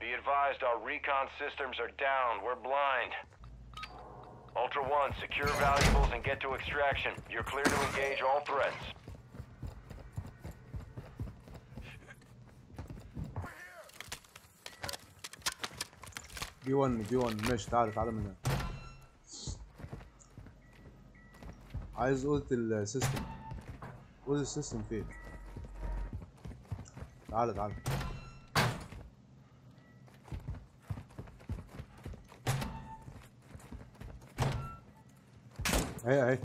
Be advised our recon systems are down. We're blind. Ultra One, secure valuables and get to extraction. You're clear to engage all threats. بي 1 بي 1 ماشي تعالى تعالى من هنا عايز اوضه السيستم اوضه السيستم فين تعالى تعالى اهي اهي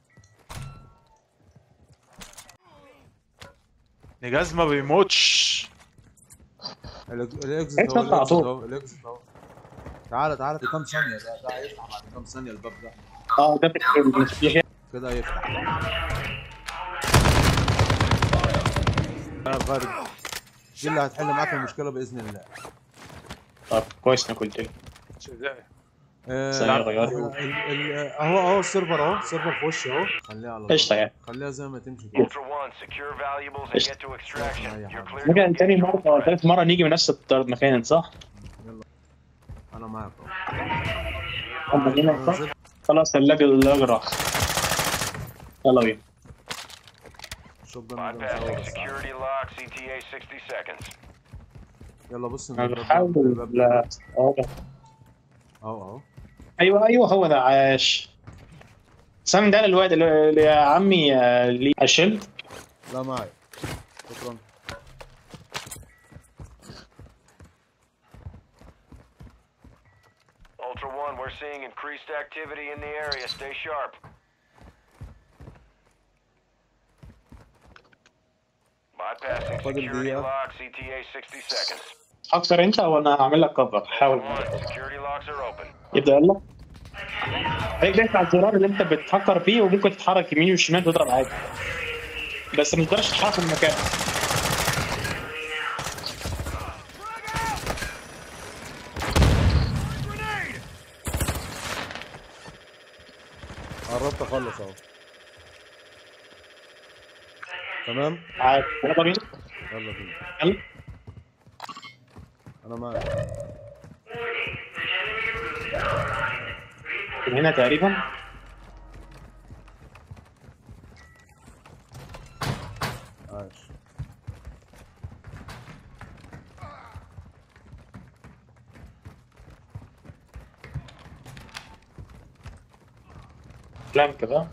نجاز ما بيموتش الإك- الاكزت إيه، اهو اتفضل على الاكزت طول. اهو الاكزت اهو تعالى تعالى في كام ثانية ده ده هيفتح بعد كام ثانية الباب ده اه ده بت- يحيى كده هيفتح انا غارب دي اللي هتحل معاك المشكلة بإذن الله طب كويس انك قلت لي آه، ثانية غيرت. ال- ال- اهو اهو السيرفر اهو السيرفر في وشي اهو خليها على قشطه يعني خليها زي ما تمشي كده Ultra One, secure valuables and get to extraction. You're clear to ممكن تاني engage all مرة أو threats. تالت مرة نيجي من نفس المكان صح؟ انا معاك أما اهو هنا أنا صح؟ نزلت خلاص اللاج الأجرى يلا بينا شوف بقى المدام Bypassing بس تعالى. security lock, CTA 60 seconds. يلا بص أنا الباب ده- بحاول الباب ده. لا أهو ده. اهو اهو أيوه أيوه هو ده عاش سامي ده الواد اللي اللي يا عمي آه، اللي الشيلد لا معي شكرا Ultra One, we're seeing increased activity in the area. Stay sharp. Bypassing فاضل security دقيقة. lock, CTA 60 seconds. أكتر أنت وأنا هعمل لك كفر Ultra حاول One, security locks are open. يبدأ يلا هيك دايس على الزرار اللي أنت بتفكر فيه وممكن تتحرك يمين وشمال تضرب عادي بس ما تقدرش تتحرك من مكانك قربت اخلص اهو تمام عادي يلا بينا يلا بينا يلا انا معاك من هنا تقريبا عايش فلانك بقى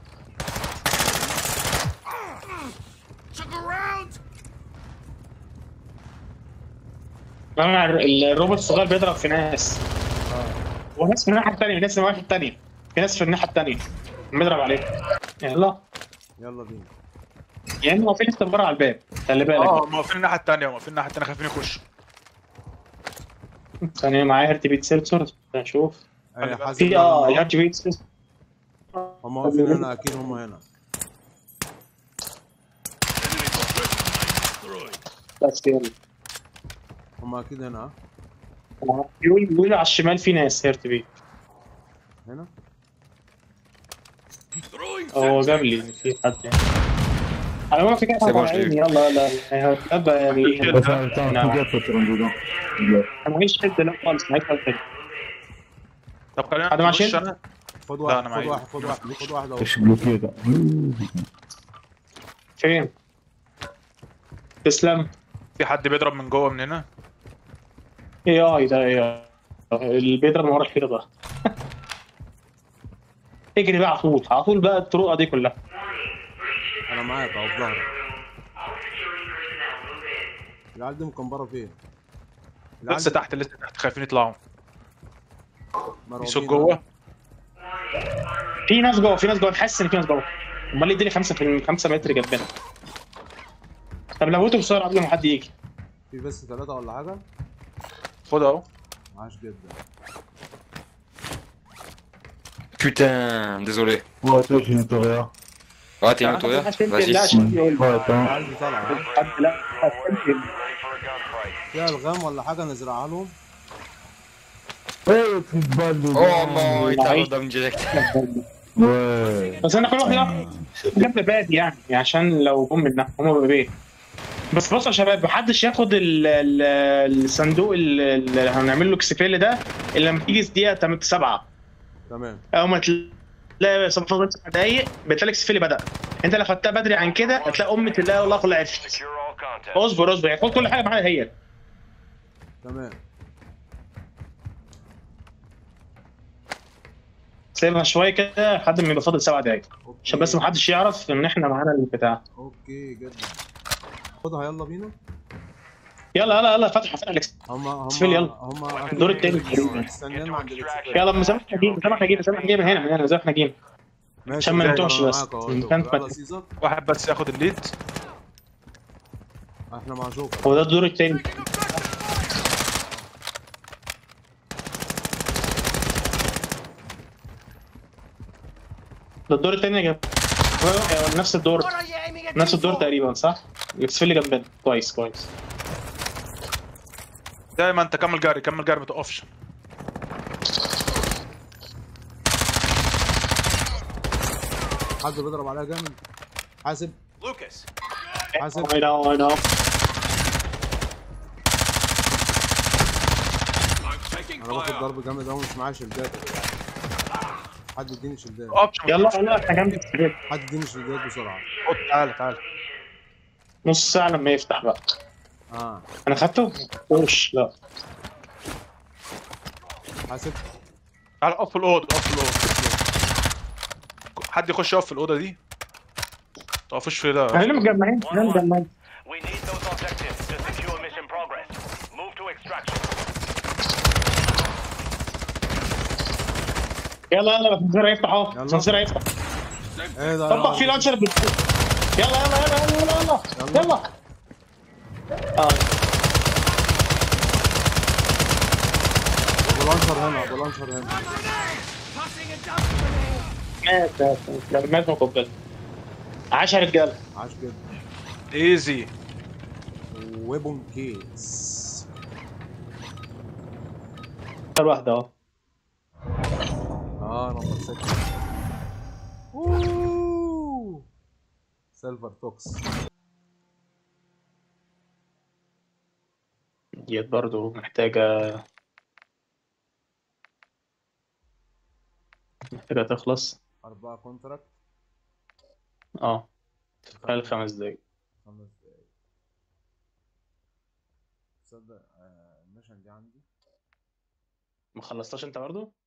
طبعا الروبوت الصغير بيضرب في ناس وناس في الناحيه الثانيه ناس من الناحيه الثانيه في ناس في الناحيه الثانيه بيضرب عليك يلا يلا بينا يا اما هو في لسه بره على الباب خلي بالك اه هم واقفين الناحيه الثانيه واقفين الناحيه الثانيه خايفين يخشوا ثانيه معايا هارت بيت سنسور نشوف اي بالك. حاسب في اه هارت بيت سنسور هم واقفين هنا اكيد هم هنا بس يلا هم اكيد هنا بيقول بيقول على الشمال في ناس هارت بيت هنا هو جاب لي في حد يعني على ما في كده C'est bon, je l'ai عيني، يلا يلا ابدا يعني Attends, attends, Non. fais gaffe, toi, tu rentres dedans. انا معيش شد لا خالص معيش شد طب خلينا حد مع نخش شيل؟ انا خد لا، واحد أنا خد معايا. واحد خد واحد خد واحد اهو Je suis bloqué, là. فين؟ تسلم في حد بيضرب من جوه من هنا اي اي ده اي اي اللي بيضرب من ورا الحيطه ده اجري بقى على طول على طول بقى الطرقه دي كلها انا معاك اهو في ظهرك العيال دي مكمبره فين؟ العيال لسه دي تحت لسه تحت خايفين يطلعوا مرعوبين يسوق جوه في ناس جوه في ناس جوه حاسس ان في ناس جوه امال يديني 5 في 5 متر جنبنا طب لو موتوا بسرعه قبل ما حد يجي في بس ثلاثة ولا حاجة؟ خد اهو عاش جدا Putain, désolé. Ouais, toi, j'ai une torréa. Ah, t'es une لا، auto حد- لا، Vas-y. عشان يقول Ouais, attends. العيال دي طالعة ها؟ حد لا حد- Ready for a gunfight. فيها الغام ولا حاجة نزرعها لهم؟ Ouais, petite balle dedans. Oh non, il t'a Ouais. redonné direct. Ouais. بس انا كل واحد يقف جنب بادي يعني عشان لو هم منها هم بيبي بس بصوا يا شباب محدش ياخد ال- ال- الصندوق ال- اللي هنعمل له اكسفيل ده الا لما تيجي دقيقه 8 7 تمام او ما تلاقي فاضل سبع دقايق بتلاقي الاكسفيل بدا انت لو خدتها بدري عن كده هتلاقي امة الله والله كلها عرفت Secure all contacts. اصبر اصبر يعني خد كل حاجه معاها هي تمام سيبها شويه كده لحد ما يبقى فاضل سبع دقايق اوكي عشان بس محدش يعرف ان احنا معانا البتاع اوكي جدا خدها يلا بينا يلا يلا يلا فتح فتح الاكس هم هم اكسفيل يلا. هم الدور التاني تقريبا. استنينا عند الاكسفيل يلا مسامح نجيب مسامح نجيب مسامح نجيب من هنا من هنا مسامح نجيب ماشي عشان ما يلا، نتوهش أنا بس. معاك أهو. المكان يلا فتح. سيزر واحد بس ياخد الليد احنا مع جوكر هو ده الدور التاني ده الدور التاني يا جماعه هو نفس الدور نفس الدور تقريبا صح؟ الاكسفيل اللي جنبنا كويس كويس دايما انت كمل جري كمل جري ما تقفش حد بيضرب عليها جامد حاسب حاسب اي نو اي نو انا باخد ضرب جامد اهو مش معايا شلدات يا جدعان. حد يديني شلدات تقفش ما يلا تقفش. يلا احنا جنب الاكسفيل حد يديني شلدات بسرعه خد تعالى تعالى نص ساعة لما يفتح بقى اه انا خدته؟ وش لا حاسب تعالى اقف في الاوضه اقف في الاوضه حد يخش يقف في الاوضه دي ما تقفوش في ده احنا مجمعين احنا مجمعين We need those objectives to secure mission progress. Move to extraction. يلا يلا الاسانسير هيفتح اهو يلا. الاسانسير هيفتح ايه ده طبق فيه لانشر بت... يلا يلا يلا يلا يلا يلا يلا اه ابو لانشر هنا ابو لانشر هنا مات مات مات مات مقبل 10 رجاله عاش جدا ايزي ويبون كيس اخر واحده اهو اه نمبر 6 اوه سيلفر توكس ديت برضه محتاجه محتاجه تخلص أربعة كونتراكت اه خلال خمس دقايق خمس دقايق تصدق آه، المشن دي عندي ما خلصتش انت برضه